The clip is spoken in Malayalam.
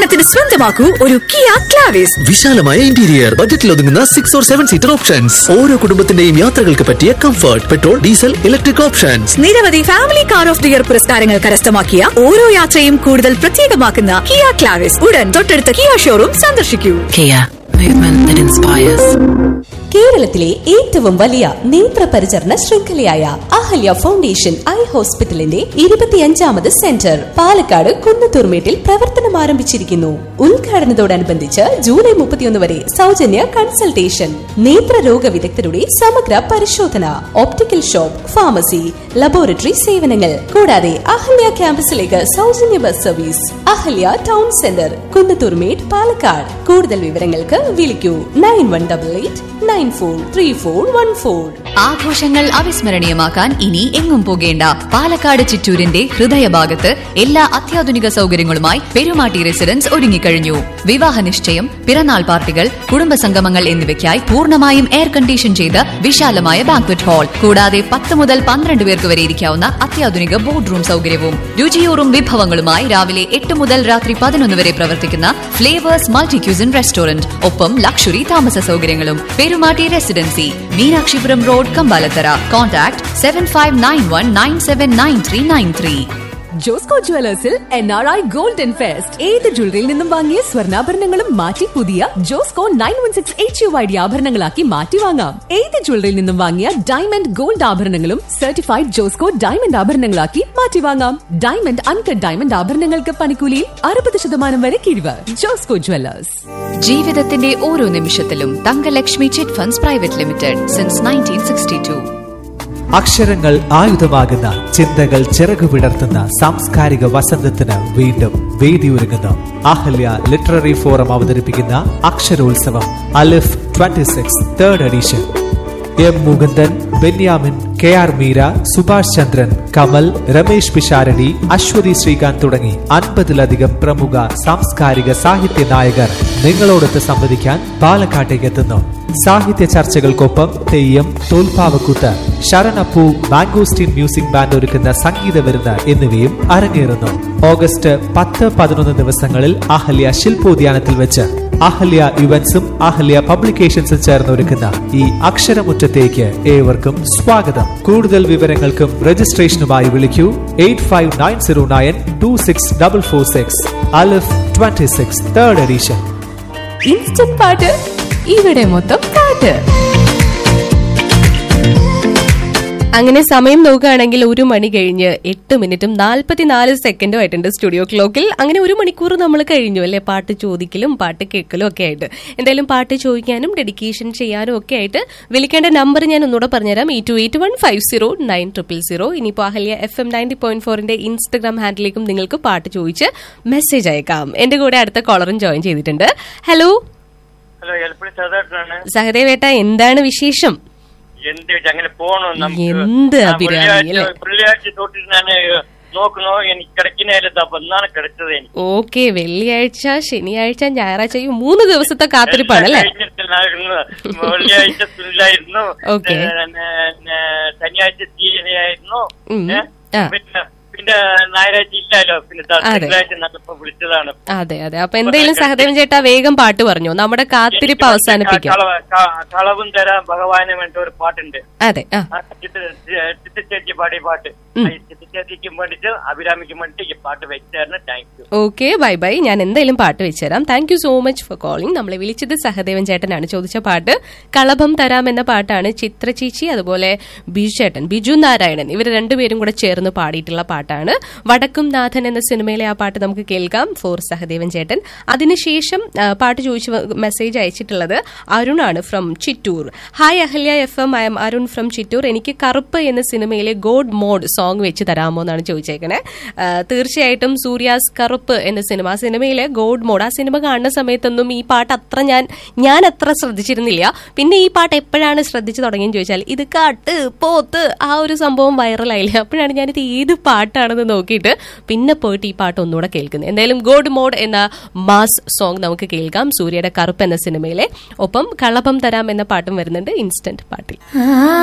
ഓണത്തിന് സ്വന്തമാക്കൂ ഒരു കിയ ക്ലാവിസ് വിശാലമായ ഇന്റീരിയർ ബജറ്റിൽ ഒതുങ്ങുന്ന six or seven seater options ഓരോ കുടുംബത്തിന്റെയും യാത്രകൾക്ക് പറ്റിയ comfort petrol diesel electric options നിരവധി family car of the year പുരസ്കാരങ്ങൾ കരസ്ഥമാക്കിയ ഓരോ യാത്രയും കൂടുതൽ പ്രത്യേകമാക്കുന്ന കിയ ക്ലാവിസ് ഉടൻ തൊട്ടടുത്ത കിയ ഷോറൂം സന്ദർശിക്കൂ Kia, movement that inspires. കേരളത്തിലെ ഏറ്റവും വലിയ നേത്ര പരിചരണ ശൃംഖലയായ അഹല്യ ഫൗണ്ടേഷൻ ഐ ഹോസ്പിറ്റലിന്റെ ഇരുപത്തിയഞ്ചാമത് സെന്റർ പാലക്കാട് കുന്നത്തൂർമേട്ടിൽ പ്രവർത്തനം ആരംഭിച്ചിരിക്കുന്നു ഉദ്ഘാടനത്തോടനുബന്ധിച്ച് ജൂലൈ മുപ്പത്തിയൊന്ന് വരെ സൗജന്യ കൺസൾട്ടേഷൻ നേത്രരോഗ വിദഗ്ധരുടെ സമഗ്ര പരിശോധന ഓപ്റ്റിക്കൽ ഷോപ്പ് ഫാർമസി ലബോറട്ടറി സേവനങ്ങൾ കൂടാതെ അഹല്യ ക്യാമ്പസിലേക്ക് സൗജന്യ bus service Ahalya town centre Kunnathurmedu Palakkad കൂടുതൽ വിവരങ്ങൾക്ക് വിളിക്കൂ nine one double eight nine four three four one four ആഘോഷങ്ങൾ അവിസ്മരണീയമാക്കാൻ ഇനി എങ്ങും പോകേണ്ട പാലക്കാട് ചിറ്റൂരിന്റെ ഹൃദയഭാഗത്ത് എല്ലാ അത്യാധുനിക സൗകര്യങ്ങളുമായി പെരുമാട്ടി റെസിഡൻസ് ഒരുങ്ങിക്കഴിഞ്ഞു വിവാഹ നിശ്ചയം പിറന്നാൾ പാർട്ടികൾ കുടുംബസംഗമങ്ങൾ എന്നിവയ്ക്കായി പൂർണ്ണമായും എയർ കണ്ടീഷൻ ചെയ്ത വിശാലമായ ബാങ്ക്വറ്റ് ഹാൾ കൂടാതെ പത്ത് മുതൽ പന്ത്രണ്ട് പേർക്ക് വരെ ഇരിക്കാവുന്ന അത്യാധുനിക ബോർഡ് റൂം സൗകര്യവും രുചിയൂറും വിഭവങ്ങളുമായി രാവിലെ എട്ട് മുതൽ രാത്രി പതിനൊന്ന് വരെ പ്രവർത്തിക്കുന്ന ഫ്ലേവേഴ്സ് മൾട്ടി ക്യൂസിൻ റെസ്റ്റോറന്റ് ഒപ്പം ലക്ഷറി താമസ സൗകര്യങ്ങളും Perumatty residency Meenakshipuram road Kambalathara contact seven five nine one nine seven nine three nine three Josco ജുവലേഴ്സിൽ N R I golden fest ഏത് ജ്വല്ലറിയിൽ നിന്നും വാങ്ങിയ സ്വർണ്ണാഭരണങ്ങളും മാറ്റി പുതിയ Josco nine one six H U I D ആഭരണങ്ങളാക്കി മാറ്റി വാങ്ങാം ഏത് ജ്വല്ലറിയിൽ നിന്നും വാങ്ങിയ ഡയമണ്ട് ഗോൾഡ് ആഭരണങ്ങളും സർട്ടിഫൈഡ് ജോസ്കോ ഡയമണ്ട് ആഭരണങ്ങളാക്കി മാറ്റി വാങ്ങാം ഡയമണ്ട് അൺകട്ട് ഡയമണ്ട് ആഭരണങ്ങൾക്ക് പണിക്കൂലിയിൽ അറുപത് ശതമാനം വരെ കിഴിവ് ജോസ്കോ ജുവലേഴ്സ് ജീവിതത്തിന്റെ ഓരോ നിമിഷത്തിലും Thankalakshmi chit funds private limited since nineteen sixty two അക്ഷരങ്ങൾ ആയുധമാകുന്ന ചിന്തകൾ ചിറകുവിടർത്തുന്ന സാംസ്കാരിക വസന്തത്തിന് വീണ്ടും വേദിയൊരുങ്ങുന്നു അഹല്യ ലിറ്റററി ഫോറം അവതരിപ്പിക്കുന്ന അക്ഷരോത്സവം Alif 26 six third edition M Mukundan Benyamin K R Meera Subhash Chandran Kamal Ramesh Pisharody Aswathy Sreekanth തുടങ്ങി അൻപതിലധികം പ്രമുഖ സാംസ്കാരിക സാഹിത്യ നായകർ നിങ്ങളോടൊത്ത് സംവദിക്കാൻ പാലക്കാട്ടേക്ക് എത്തുന്നു സാഹിത്യ ചർച്ചകൾക്കൊപ്പം തെയ്യം തോൽപ്പാവക്കൂത്ത് ശരണപ്പൂ മാംഗോസ്റ്റീൻ മ്യൂസിക് ബാൻഡ് ഒരുക്കുന്ന സംഗീത വിരുന്ന് എന്നിവയും അരങ്ങേറുന്നു ഓഗസ്റ്റ് പത്ത് പതിനൊന്ന് ദിവസങ്ങളിൽ അഹല്യ ശില്പോദ്യാനത്തിൽ വെച്ച് അഹല്യ ഇവന്റ്സും അഹല്യ പബ്ലിക്കേഷൻസും ചേർന്ന് ഒരുക്കുന്ന ഈ അക്ഷരമുറ്റത്തേക്ക് ഏവർക്കും സ്വാഗതം കൂടുതൽ വിവരങ്ങൾക്കും രജിസ്ട്രേഷനുമായി വിളിക്കൂ eight five nine zero nine two six double four six Alif twenty six third edition instant പാട്ട് ഇവിടെ മൊത്തം പാട്ട് അങ്ങനെ സമയം നോക്കുകയാണെങ്കിൽ ഒരു മണി കഴിഞ്ഞ് എട്ട് മിനിറ്റും നാൽപ്പത്തിനാല് സെക്കൻഡും ആയിട്ടുണ്ട് സ്റ്റുഡിയോ ക്ലോക്കിൽ അങ്ങനെ ഒരു മണിക്കൂർ നമ്മൾ കഴിഞ്ഞു അല്ലെ പാട്ട് ചോദിക്കലും പാട്ട് കേൾക്കലും ഒക്കെ ആയിട്ട് എന്തായാലും പാട്ട് ചോദിക്കാനും ഡെഡിക്കേഷൻ ചെയ്യാനും ഒക്കെ ആയിട്ട് വിളിക്കേണ്ട നമ്പർ ഞാൻ ഒന്നുകൂടെ പറഞ്ഞുതരാം ഈ two eight one five zero nine triple zero ഇനിയിപ്പോൾ Ahalya F M ninety point ഫോറിന്റെ ഇൻസ്റ്റഗ്രാം ഹാൻഡിലേക്കും നിങ്ങൾക്ക് പാട്ട് ചോദിച്ച് മെസ്സേജ് അയക്കാം എന്റെ കൂടെ അടുത്ത കോളറും ജോയിൻ ചെയ്തിട്ടുണ്ട് ഹലോ ഹലോ എൽപ്പള്ളി സഹദേവനാണ് സഹദേവേട്ട എന്താണ് വിശേഷം എന്ത് വെച്ച് അങ്ങനെ പോണു നമുക്ക് എന്ത് ആ, അഭിരാമി, വെള്ളിയാഴ്ച അല്ലേ? വെള്ളിയാഴ്ച തൊട്ട് ഞാൻ നോക്കണു എനിക്ക് കിടക്കുന്നതിലത്ത് അപ്പൊ എന്നാണ് കിടച്ചത് എനിക്ക് ഓക്കെ വെള്ളിയാഴ്ച ശനിയാഴ്ച ഞായറാഴ്ച ഈ മൂന്ന് ദിവസത്തെ കാത്തിരിപ്പാണ് അല്ലേ എല്ലാം കഴിഞ്ഞിട്ടില്ലായിരുന്നു. വെള്ളിയാഴ്ച തുല്ലായിരുന്നു ഓക്കെ. ശനിയാഴ്ച തീയതിയായിരുന്നു ഉം. ഏ? ആ. പിന്നെ പിന്നെ ഞായറാഴ്ച ഇല്ലല്ലോ പിന്നെ ദാ അതെ. തിങ്കളാഴ്ച നല്ലപ്പോ വിളിച്ചതാണ് അതെ അതെ അപ്പൊ എന്തായാലും സഹദേവൻ ചേട്ടാ വേഗം പാട്ട് പറഞ്ഞു നമ്മുടെ കാത്തിരിപ്പ് എനിക്ക് അവസാനിപ്പിക്കാം കളവ- ക- കളവും തരാം ഭഗവാനെ വേണ്ട ഒരു പാട്ടുണ്ട് അതെ ആ ആ ചിത്ര ചിത്ര ചേച്ചി പാടിയ പാട്ട് ഈ ചിത്ര ചേച്ചിക്കും വേണ്ടിട്ട് അഭിരാമിക്കും വേണ്ടിട്ട് ഈ പാട്ട് വെച്ചായിരുന്നു thank you okay bye bye ഞാൻ എന്തായാലും പാട്ട് വെച്ചുതരാം thank you so much for calling നമ്മളെ വിളിച്ചത് സഹദേവൻ ചേട്ടനാണ് ചോദിച്ച പാട്ട് കളഭം തരാം എന്ന പാട്ടാണ് ചിത്ര ചേച്ചി അതുപോലെ ബിജു ചേട്ടൻ ബിജു നാരായണൻ ഇവർ രണ്ടുപേരും കൂടെ ചേർന്ന് പാടിയിട്ടുള്ള പാട്ടാണ് വടക്കും നാഥൻ എന്ന സിനിമയിലെ ആ പാട്ട് നമുക്ക് കേൾക്കാം ഫോർ സഹദേവൻ ചേട്ടൻ അതിനുശേഷം ആ, പാട്ട് ചോദിച്ച് വ- മെസ്സേജ് അയച്ചിട്ടുള്ളത് അരുണാണ് from Chittur hi Ahalya F M I am Arun from Chittur എനിക്ക് കറുപ്പ് എന്ന സിനിമയിലെ ഗോഡ് മോഡ് സോങ് വെച്ച് തരാമോ എന്നാണ് ചോദിച്ചേക്കണേ ആ, തീർച്ചയായിട്ടും സൂര്യാസ് കറുപ്പ് എന്ന സിനിമ ആ സിനിമയിലെ ഗോഡ് മോഡ് ആ സിനിമ കാണുന്ന സമയത്തൊന്നും ഈ പാട്ട് അത്ര ഞാൻ ഞാൻ അത്ര ശ്രദ്ധിച്ചിരുന്നില്ല പിന്നെ ഈ പാട്ട് എപ്പോഴാണ് ശ്രദ്ധിച്ചു തുടങ്ങിയെന്ന് ചോദിച്ചാൽ ഇത് കാട്ട് പോത്ത് ആ ഒരു സംഭവം വൈറലായില്ലേ അപ്പോഴാണ് ഞാനിത് ഏത് പാട്ടാണെന്ന് നോക്കിയിട്ട് പിന്നെ പോയിട്ട് ഈ പാട്ട് ഒന്നുകൂടെ കേൾക്കുന്നത് എന്തായാലും ഗോഡ് മോഡ് എന്ന മാസ് സോങ് നമുക്ക് കേൾക്കാം സൂര്യയുടെ കറുപ്പ് എന്ന സിനിമയിലെ ഒപ്പം കളഭം തരാം എന്ന പാട്ടും വരുന്നുണ്ട് ഇൻസ്റ്റന്റ് പാട്ടിൽ